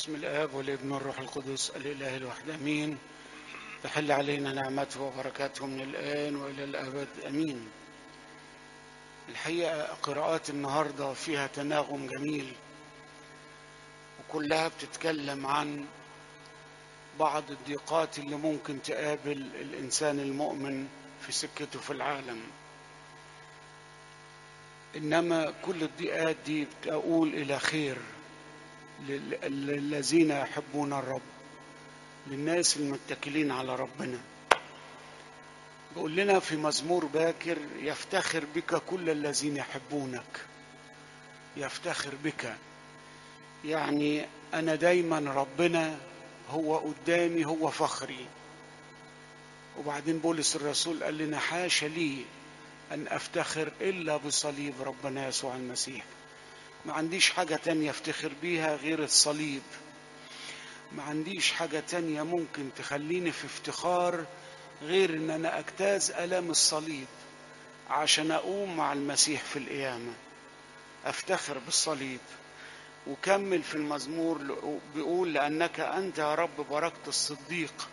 بسم الآب والابن والروح القدس الإله الواحد أمين تحل علينا نعمته وبركاته من الآن وإلى الأبد أمين الحقيقة قراءات النهاردة فيها تناغم جميل وكلها بتتكلم عن بعض الضيقات اللي ممكن تقابل الإنسان المؤمن في سكته في العالم إنما كل الضيقات دي بتقول إلى خير للذين يحبون الرب للناس المتكلين على ربنا بيقول لنا في مزمور باكر يفتخر بك كل الذين يحبونك يفتخر بك يعني انا دايما ربنا هو قدامي هو فخري وبعدين بولس الرسول قال لنا حاشا لي ان افتخر الا بصليب ربنا يسوع المسيح ما عنديش حاجة تانية افتخر بيها غير الصليب ما عنديش حاجة تانية ممكن تخليني في افتخار غير ان انا اجتاز الام الصليب عشان اقوم مع المسيح في القيامة افتخر بالصليب وكمل في المزمور بيقول لانك انت يا رب بركت الصديق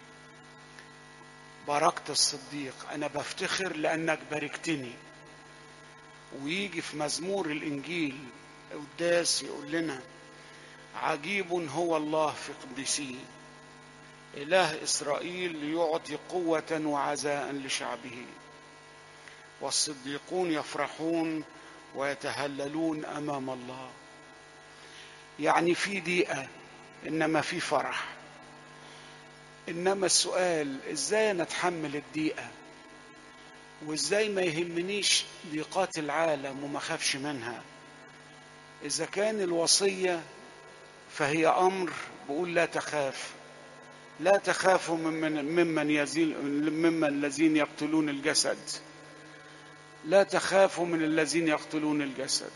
بركت الصديق انا بفتخر لانك باركتني ويجي في مزمور الانجيل قداس يقول لنا عجيب هو الله في قدسيه اله اسرائيل ليعطي قوه وعزاء لشعبه والصديقون يفرحون ويتهللون امام الله يعني في ضيقه انما في فرح انما السؤال ازاي نتحمل الضيقه وازاي ما يهمنيش ضيقات العالم وما خافش منها اذا كان الوصيه فهي امر بقول لا تخاف لا تخافوا ممن ممن يزيل ممن الذين يقتلون الجسد لا تخافوا من الذين يقتلون الجسد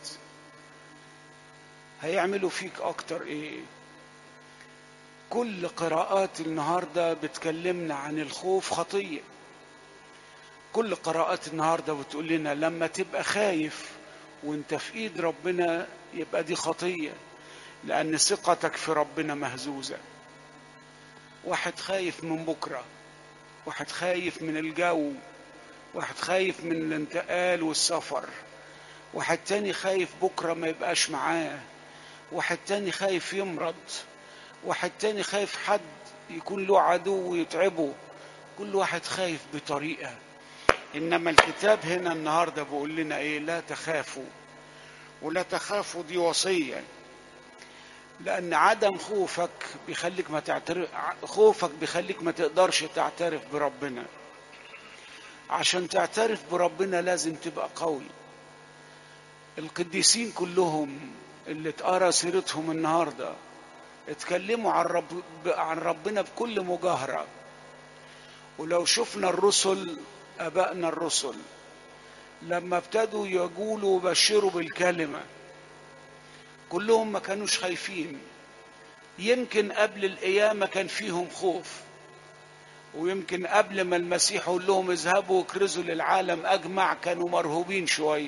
هيعملوا فيك اكتر ايه كل قراءات النهارده بتكلمنا عن الخوف خطيه كل قراءات النهارده بتقول لنا لما تبقى خايف وانت في ايد ربنا يبقى دي خطيه لان ثقتك في ربنا مهزوزه واحد خايف من بكره واحد خايف من الجو واحد خايف من الانتقال والسفر واحد تاني خايف بكره ما يبقاش معاه واحد تاني خايف يمرض واحد تاني خايف حد يكون له عدو ويتعبه كل واحد خايف بطريقه انما الكتاب هنا النهارده بيقول لنا ايه لا تخافوا ولا تخافوا دي وصيه لان عدم خوفك بيخليك ما تعترف خوفك بيخليك ما تقدرش تعترف بربنا عشان تعترف بربنا لازم تبقى قوي القديسين كلهم اللي اتقرا سيرتهم النهارده اتكلموا عن رب عن ربنا بكل مجاهره ولو شفنا الرسل ابائنا الرسل لما ابتدوا يقولوا وبشروا بالكلمه كلهم ما كانوش خايفين يمكن قبل القيامه كان فيهم خوف ويمكن قبل ما المسيح يقول لهم اذهبوا واكرزوا للعالم اجمع كانوا مرهوبين شويه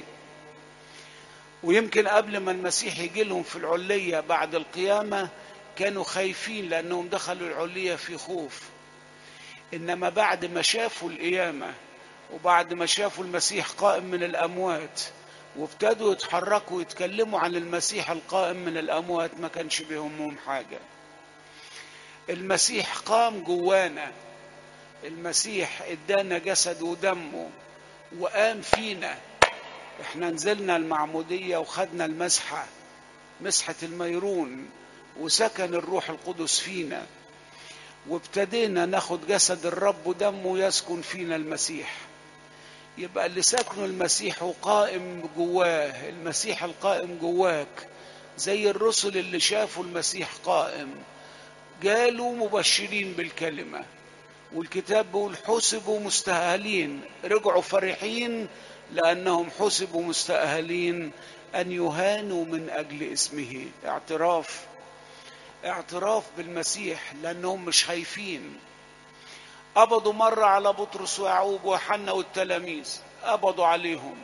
ويمكن قبل ما المسيح يجي لهم في العليه بعد القيامه كانوا خايفين لانهم دخلوا العليه في خوف انما بعد ما شافوا القيامه وبعد ما شافوا المسيح قائم من الاموات وابتدوا يتحركوا ويتكلموا عن المسيح القائم من الاموات ما كانش بيهمهم حاجه المسيح قام جوانا المسيح ادانا جسد ودمه وقام فينا احنا نزلنا المعموديه وخدنا المسحه مسحه الميرون وسكن الروح القدس فينا وابتدينا ناخد جسد الرب ودمه يسكن فينا المسيح يبقى اللي ساكنه المسيح وقائم جواه المسيح القائم جواك زي الرسل اللي شافوا المسيح قائم جالوا مبشرين بالكلمة والكتاب بيقول حسبوا مستأهلين رجعوا فرحين لأنهم حسبوا مستأهلين أن يهانوا من أجل اسمه اعتراف اعتراف بالمسيح لأنهم مش خايفين قبضوا مرة على بطرس ويعقوب وحنا والتلاميذ قبضوا عليهم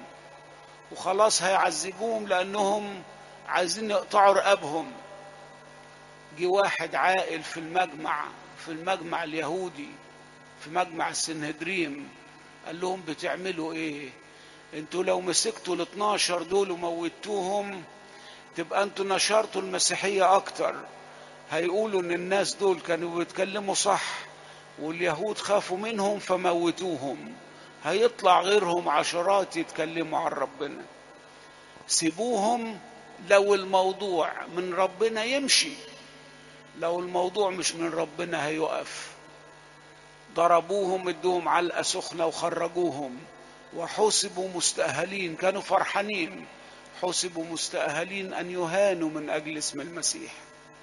وخلاص هيعذبوهم لأنهم عايزين يقطعوا رقابهم جه واحد عاقل في المجمع في المجمع اليهودي في مجمع السنهدريم قال لهم بتعملوا ايه انتوا لو مسكتوا ال 12 دول وموتوهم تبقى انتوا نشرتوا المسيحية اكتر هيقولوا ان الناس دول كانوا بيتكلموا صح واليهود خافوا منهم فموتوهم هيطلع غيرهم عشرات يتكلموا عن ربنا سيبوهم لو الموضوع من ربنا يمشي لو الموضوع مش من ربنا هيقف ضربوهم ادوهم علقة سخنة وخرجوهم وحسبوا مستأهلين كانوا فرحانين حسبوا مستأهلين أن يهانوا من أجل اسم المسيح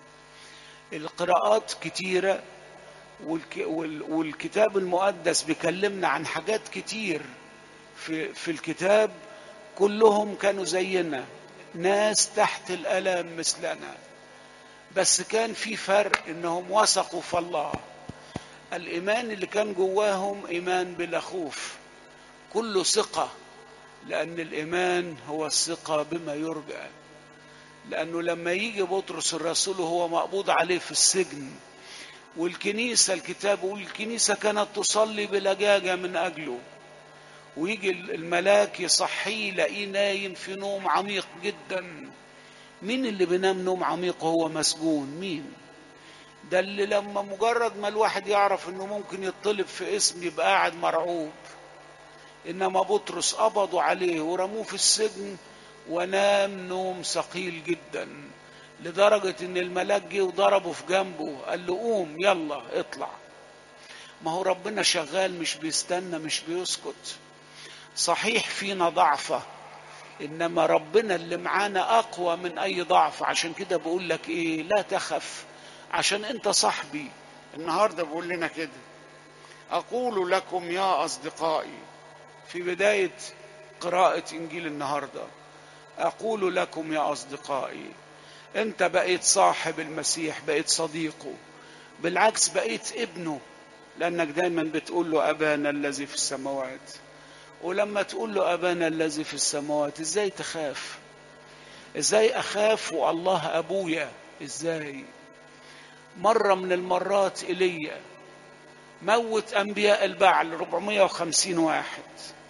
القراءات كتيرة والك والكتاب المقدس بيكلمنا عن حاجات كتير في, في الكتاب كلهم كانوا زينا ناس تحت الألم مثلنا بس كان في فرق انهم وثقوا في الله الايمان اللي كان جواهم ايمان بلا خوف كله ثقه لان الايمان هو الثقه بما يرجى لانه لما يجي بطرس الرسول وهو مقبوض عليه في السجن والكنيسه الكتاب يقول الكنيسه كانت تصلي بلجاجه من اجله ويجي الملاك يصحيه يلاقيه نايم في نوم عميق جدا مين اللي بينام نوم عميق وهو مسجون مين ده اللي لما مجرد ما الواحد يعرف انه ممكن يطلب في اسم يبقى قاعد مرعوب انما بطرس قبضوا عليه ورموه في السجن ونام نوم ثقيل جدا لدرجة ان الملاك جه وضربه في جنبه قال له قوم يلا اطلع ما هو ربنا شغال مش بيستنى مش بيسكت صحيح فينا ضعفه انما ربنا اللي معانا اقوى من اي ضعف عشان كده بقول لك ايه لا تخف عشان انت صاحبي النهارده بقول لنا كده اقول لكم يا اصدقائي في بدايه قراءه انجيل النهارده اقول لكم يا اصدقائي انت بقيت صاحب المسيح بقيت صديقه بالعكس بقيت ابنه لانك دايما بتقول له ابانا الذي في السماوات ولما تقول له أبانا الذي في السماوات إزاي تخاف إزاي أخاف والله أبويا إزاي مرة من المرات إيليا موت أنبياء البعل 450 واحد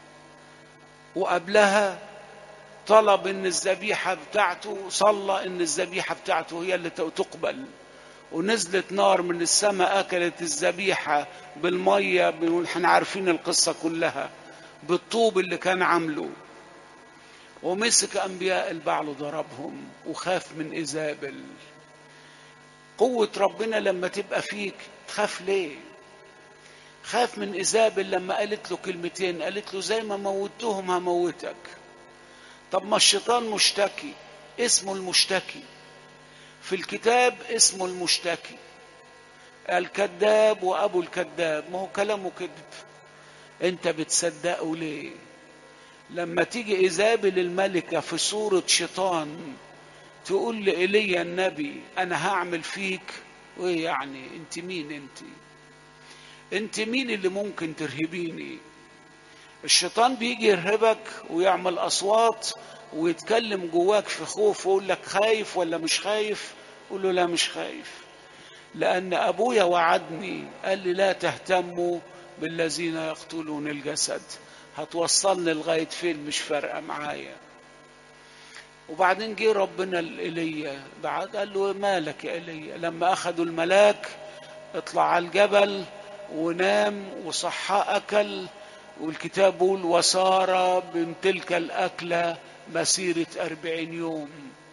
وقبلها طلب ان الذبيحة بتاعته صلى ان الذبيحة بتاعته هي اللي تقبل ونزلت نار من السماء اكلت الذبيحة بالمية احنا عارفين القصة كلها بالطوب اللي كان عامله ومسك انبياء البعل وضربهم وخاف من ايزابل قوة ربنا لما تبقى فيك تخاف ليه خاف من ايزابل لما قالت له كلمتين قالت له زي ما موتهم هموتك طب ما الشيطان مشتكي اسمه المشتكي في الكتاب اسمه المشتكي الكذاب وابو الكذاب ما هو كلامه كذب انت بتصدقه ليه لما تيجي ايزابل الملكه في صوره شيطان تقول لإيليا النبي انا هعمل فيك وايه يعني انت مين انت انت مين اللي ممكن ترهبيني الشيطان بيجي يرهبك ويعمل اصوات ويتكلم جواك في خوف ويقول لك خايف ولا مش خايف قول له لا مش خايف لان ابويا وعدني قال لي لا تهتموا بالذين يقتلون الجسد هتوصلني لغايه فين مش فارقه معايا وبعدين جه ربنا لإيليا بعد قال له مالك يا إيليا لما أخذوا الملاك اطلع على الجبل ونام وصحى أكل والكتاب بيقول وسار من تلك الأكلة مسيرة أربعين يوم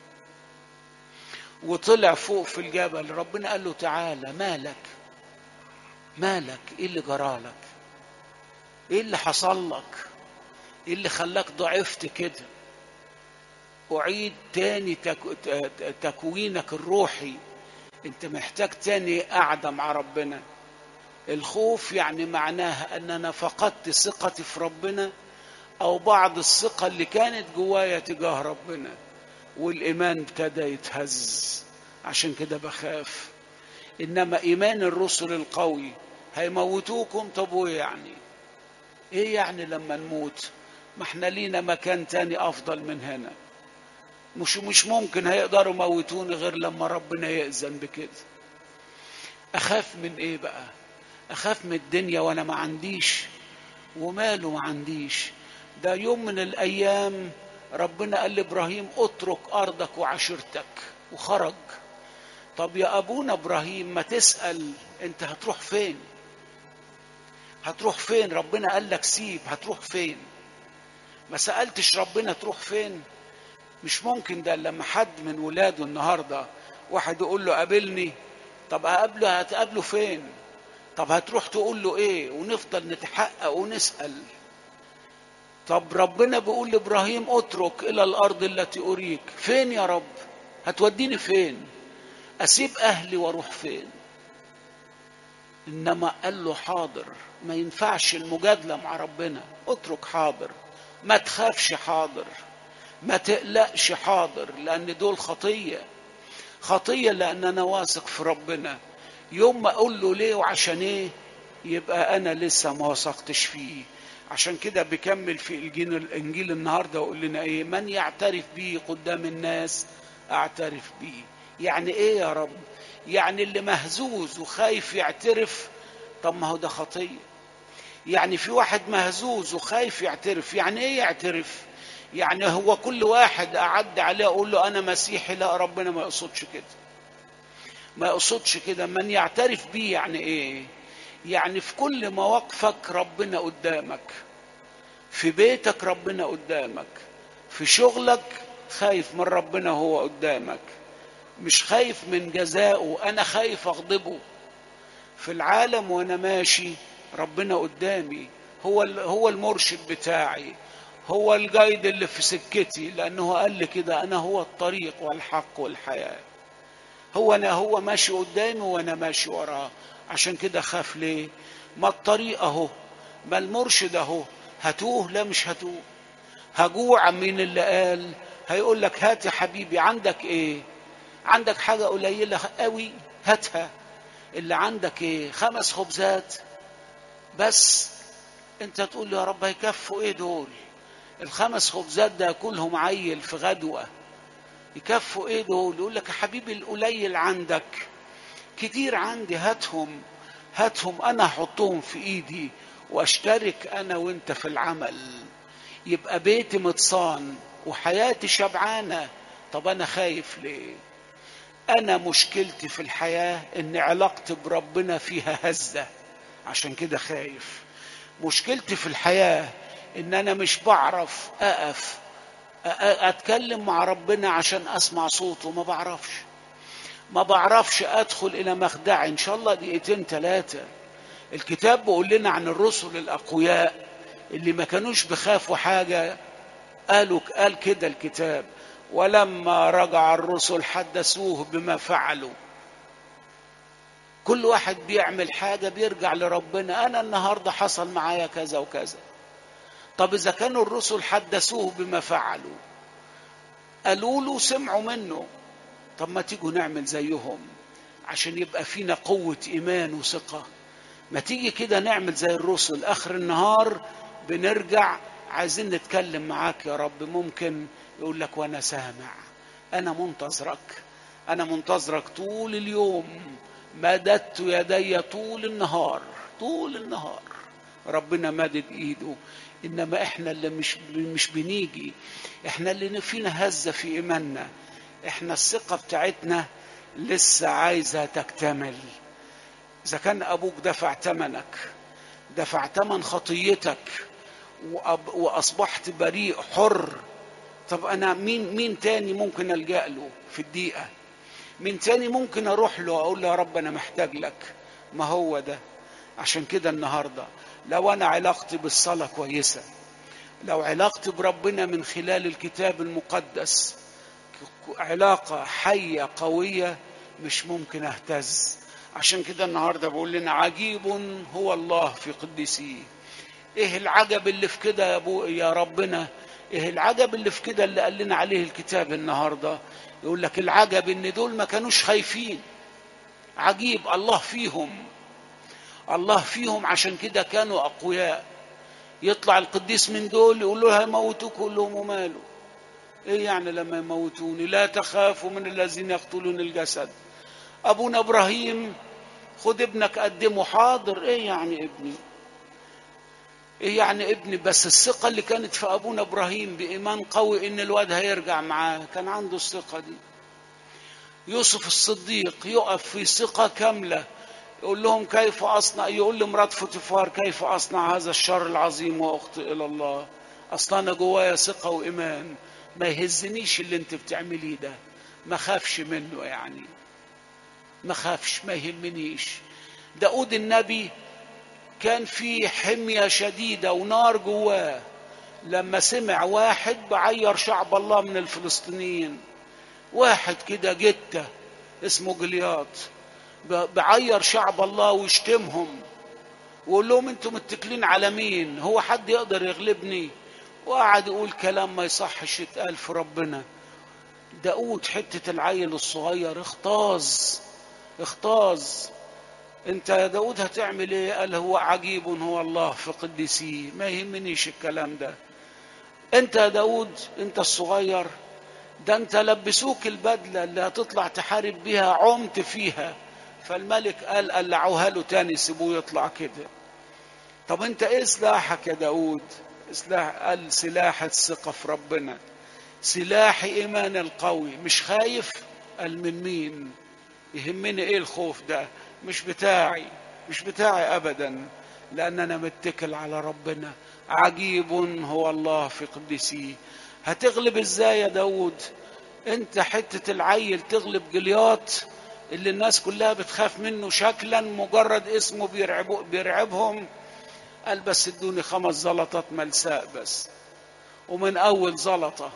وطلع فوق في الجبل ربنا قال له تعالى مالك مالك ايه اللي جرالك ايه اللي حصل لك ايه اللي خلاك ضعفت كده اعيد تاني تك... تكوينك الروحي انت محتاج تاني قعدة مع ربنا الخوف يعني معناها ان انا فقدت ثقتي في ربنا او بعض الثقة اللي كانت جوايا تجاه ربنا والايمان ابتدى يتهز عشان كده بخاف انما ايمان الرسل القوي هيموتوكم طب وايه يعني ايه يعني لما نموت ما احنا لينا مكان تاني افضل من هنا مش مش ممكن هيقدروا يموتوني غير لما ربنا يأذن بكده اخاف من ايه بقى اخاف من الدنيا وانا ما عنديش وماله ما عنديش ده يوم من الايام ربنا قال لابراهيم اترك ارضك وعشيرتك وخرج طب يا ابونا ابراهيم ما تسال انت هتروح فين هتروح فين ربنا قال لك سيب هتروح فين ما سالتش ربنا تروح فين مش ممكن ده لما حد من ولاده النهارده واحد يقول له قابلني طب اقابله هتقابله فين طب هتروح تقول له ايه ونفضل نتحقق ونسال طب ربنا بيقول لابراهيم اترك الى الارض التي اريك فين يا رب هتوديني فين اسيب اهلي واروح فين انما قال له حاضر ما ينفعش المجادله مع ربنا اترك حاضر ما تخافش حاضر ما تقلقش حاضر لان دول خطيه خطيه لان انا واثق في ربنا يوم ما اقول له ليه وعشان ايه يبقى انا لسه ما وثقتش فيه عشان كده بيكمل في الانجيل الانجيل النهارده ويقول لنا ايه من يعترف بي قدام الناس اعترف بيه يعني ايه يا رب يعني اللي مهزوز وخايف يعترف طب ما هو ده خطيه يعني في واحد مهزوز وخايف يعترف يعني ايه يعترف يعني هو كل واحد اعد عليه اقول له انا مسيحي لا ربنا ما يقصدش كده ما يقصدش كده من يعترف بيه يعني ايه يعني في كل مواقفك ربنا قدامك في بيتك ربنا قدامك في شغلك خايف من ربنا هو قدامك مش خايف من جزائه انا خايف اغضبه في العالم وانا ماشي ربنا قدامي هو هو المرشد بتاعي هو الجايد اللي في سكتي لانه قال لي كده انا هو الطريق والحق والحياه هو انا هو ماشي قدامي وانا ماشي وراه عشان كده خاف ليه ما الطريق اهو ما المرشد اهو هتوه لا مش هتوه هجوع مين اللي قال هيقول لك هات يا حبيبي عندك ايه عندك حاجة قليلة قوي هاتها اللي عندك ايه خمس خبزات بس انت تقول يا رب هيكفوا ايه دول الخمس خبزات ده كلهم عيل في غدوة يكفوا ايه دول يقول لك يا حبيبي القليل عندك كتير عندي هاتهم هاتهم انا احطهم في ايدي واشترك انا وانت في العمل يبقى بيتي متصان وحياتي شبعانة طب انا خايف ليه انا مشكلتي في الحياة ان علاقتي بربنا فيها هزة عشان كده خايف مشكلتي في الحياة ان انا مش بعرف اقف اتكلم مع ربنا عشان اسمع صوته ما بعرفش ما بعرفش ادخل الى مخدعي ان شاء الله دقيقتين ثلاثة الكتاب بيقول لنا عن الرسل الاقوياء اللي ما كانوش بخافوا حاجة قالوا قال كده الكتاب ولما رجع الرسل حدثوه بما فعلوا كل واحد بيعمل حاجة بيرجع لربنا أنا النهاردة حصل معايا كذا وكذا طب إذا كانوا الرسل حدثوه بما فعلوا قالوا له سمعوا منه طب ما تيجوا نعمل زيهم عشان يبقى فينا قوة إيمان وثقة ما تيجي كده نعمل زي الرسل آخر النهار بنرجع عايزين نتكلم معاك يا رب ممكن يقول لك وانا سامع انا منتظرك انا منتظرك طول اليوم مددت يدي طول النهار طول النهار ربنا مدد ايده انما احنا اللي مش مش بنيجي احنا اللي فينا هزه في ايماننا احنا الثقه بتاعتنا لسه عايزه تكتمل اذا كان ابوك دفع ثمنك دفع ثمن خطيتك واصبحت بريء حر طب انا مين مين تاني ممكن الجا له في الدقيقه مين تاني ممكن اروح له اقول له يا رب انا محتاج لك ما هو ده عشان كده النهارده لو انا علاقتي بالصلاه كويسه لو علاقتي بربنا من خلال الكتاب المقدس علاقه حيه قويه مش ممكن اهتز عشان كده النهارده بقول لنا عجيب هو الله في قدسيه ايه العجب اللي في كده يا ابو يا ربنا ايه العجب اللي في كده اللي قال لنا عليه الكتاب النهارده يقول لك العجب ان دول ما كانوش خايفين عجيب الله فيهم الله فيهم عشان كده كانوا اقوياء يطلع القديس من دول يقول له هيموتوك يقول لهم وماله ايه يعني لما يموتوني لا تخافوا من الذين يقتلون الجسد ابونا ابراهيم خد ابنك قدمه حاضر ايه يعني ابني ايه يعني ابني بس الثقة اللي كانت في ابونا ابراهيم بايمان قوي ان الواد هيرجع معاه كان عنده الثقة دي يوسف الصديق يقف في ثقة كاملة يقول لهم كيف أصنع يقول لمرات فوتيفار كيف أصنع هذا الشر العظيم وأخطئ إلى الله أصلا أنا جوايا ثقة وإيمان ما يهزنيش اللي أنت بتعمليه ده ما خافش منه يعني ما خافش ما يهمنيش داود النبي كان في حمية شديدة ونار جواه لما سمع واحد بعير شعب الله من الفلسطينيين واحد كده جتة اسمه جلياط بعير شعب الله ويشتمهم ويقول لهم انتم متكلين على مين هو حد يقدر يغلبني وقعد يقول كلام ما يصحش يتقال في ربنا داود حتة العيل الصغير اختاظ اختاظ انت يا داود هتعمل ايه قال هو عجيب هو الله في قدسيه ما يهمنيش الكلام ده انت يا داود انت الصغير ده انت لبسوك البدلة اللي هتطلع تحارب بيها عمت فيها فالملك قال قلعوها له تاني سيبوه يطلع كده طب انت ايه سلاحك يا داود سلاح قال سلاح الثقة في ربنا سلاح ايمان القوي مش خايف قال من مين يهمني ايه الخوف ده مش بتاعي مش بتاعي ابدا لان انا متكل على ربنا عجيب هو الله في قدسيه هتغلب ازاي يا داود انت حتة العيل تغلب جلياط اللي الناس كلها بتخاف منه شكلا مجرد اسمه بيرعبه بيرعبهم قال بس ادوني خمس زلطات ملساء بس ومن اول زلطة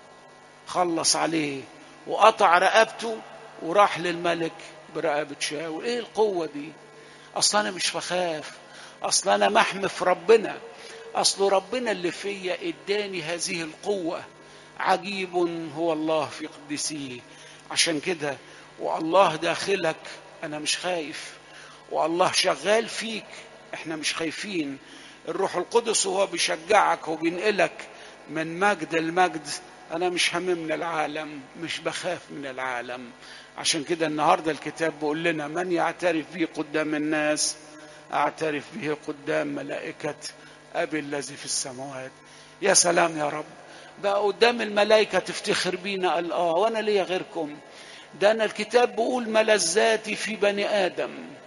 خلص عليه وقطع رقبته وراح للملك برقبة شاول ايه القوة دي اصلا انا مش بخاف اصلا انا محمي في ربنا اصل ربنا اللي فيا اداني هذه القوة عجيب هو الله في قدسيه عشان كده والله داخلك انا مش خايف والله شغال فيك احنا مش خايفين الروح القدس هو بيشجعك وبينقلك من مجد لمجد انا مش همم من العالم مش بخاف من العالم عشان كده النهارده الكتاب بيقول لنا من يعترف بي قدام الناس اعترف به قدام ملائكه ابي الذي في السماوات يا سلام يا رب بقى قدام الملائكه تفتخر بينا قال اه وانا ليا غيركم ده انا الكتاب بيقول ملذاتي في بني ادم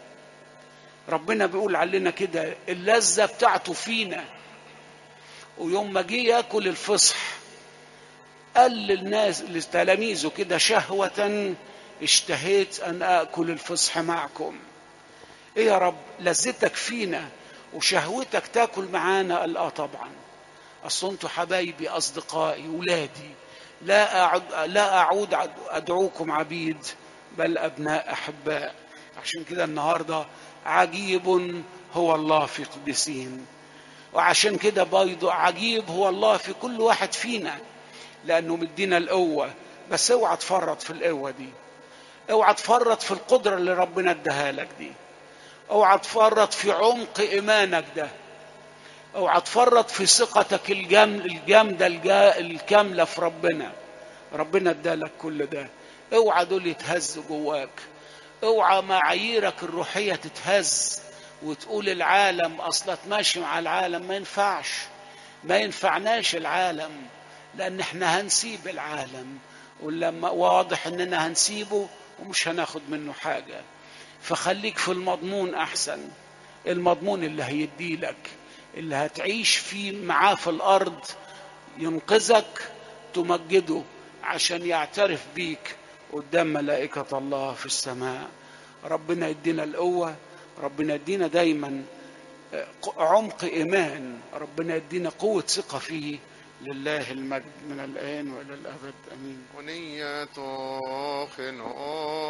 ربنا بيقول علينا كده اللذه بتاعته فينا ويوم ما جه ياكل الفصح قال للناس لتلاميذه كده شهوة اشتهيت أن آكل الفصح معكم إيه يا رب لذتك فينا وشهوتك تاكل معانا قال آه طبعا أصل أنتوا حبايبي أصدقائي ولادي لا أعد لا أعود أدعوكم عبيد بل أبناء أحباء عشان كده النهاردة عجيب هو الله في قدسين وعشان كده برضه عجيب هو الله في كل واحد فينا لأنه مدينا القوة بس اوعى تفرط في القوة دي اوعى تفرط في القدرة اللي ربنا اداها لك دي اوعى تفرط في عمق إيمانك ده اوعى تفرط في ثقتك الجم... الجامدة الجا... الكاملة في ربنا ربنا ادالك كل ده اوعى دول يتهز جواك اوعى معاييرك الروحية تتهز وتقول العالم اصلا ماشي مع العالم ما ينفعش ما ينفعناش العالم لان احنا هنسيب العالم ولما واضح اننا هنسيبه ومش هناخد منه حاجة فخليك في المضمون احسن المضمون اللي هيديلك اللي هتعيش فيه معاه في الارض ينقذك تمجده عشان يعترف بيك قدام ملائكة الله في السماء ربنا يدينا القوة ربنا يدينا دايما عمق إيمان ربنا يدينا قوة ثقة فيه لله المجد من الآن وإلى الأبد أمين ونية خنو